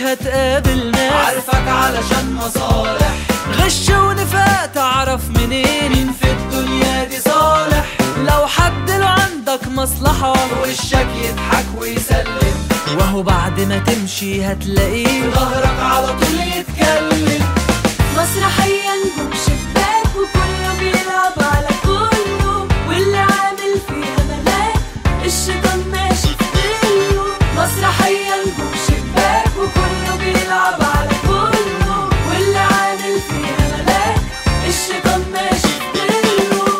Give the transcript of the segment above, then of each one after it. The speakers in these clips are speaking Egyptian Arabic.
هتقابل ناس عارفك علشان مصالح غش ونفاق تعرف منين مين في الدنيا دي صالح لو حد له عندك مصلحة وشك يضحك ويسلم وهو بعد ما تمشي هتلاقيه في ظهرك على طول يتكلم مسرحية نجوم شباك وكله بيلعب على كله واللي عامل فيها ملاك الشيطان ماشي في ظله مسرحية نجوم شباك وكله بيلعب على كله واللي عامل فيها ملاك الشيطان ماشي في ظله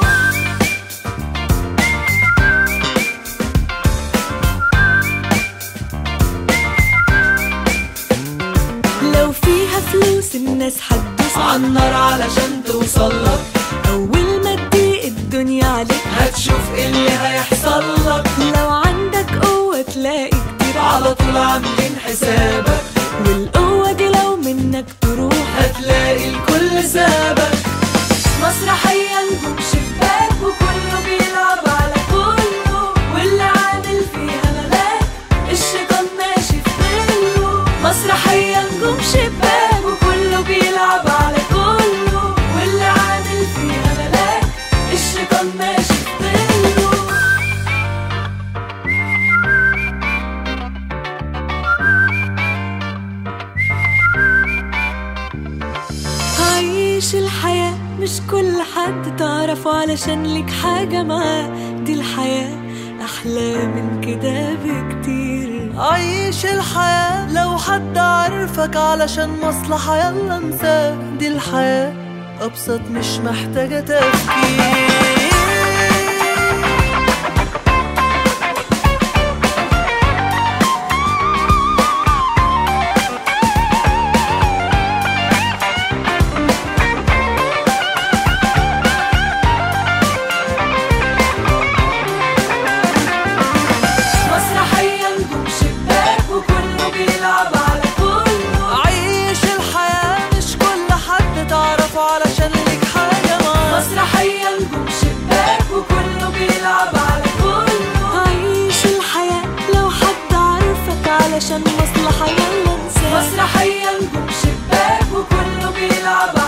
لو فيها فلوس الناس هتدوس عالنار علشان توصلك أول ما تضيق الدنيا عليك هتشوف ايه اللي هيحصل لك لو عندك قوة تلاقي كتير على طول عاملين حسابك والقوة دي لو منك تروح هتلاقي الكل سابك مسرحية نجوم شباك وكله بيلعب على كله واللي عامل فيها ملاك الشيطان ماشي في ظله مسرحية نجوم شباك وكله بيلعب على كله واللي عامل فيها ملاك الشيطان ماشي في ظله عيش الحياة مش كل حد تعرفه علشان ليك حاجة معاه دي الحياة أحلى من كده بكتير عيش الحياة لو حد عارفك علشان مصلحة يلا انساه دي الحياة أبسط مش محتاجة تفكير مسرحية نجوم شباك وكله بيلعب على كله عيش الحياة مش كل حد تعرفه علشان ليك حاجة معاه مسرحية نجوم شباك وكله بيلعب على كله عيش الحياة لو حد عارفك علشان مصلحة يلا انساه مسرحية نجوم شباك وكله بيلعب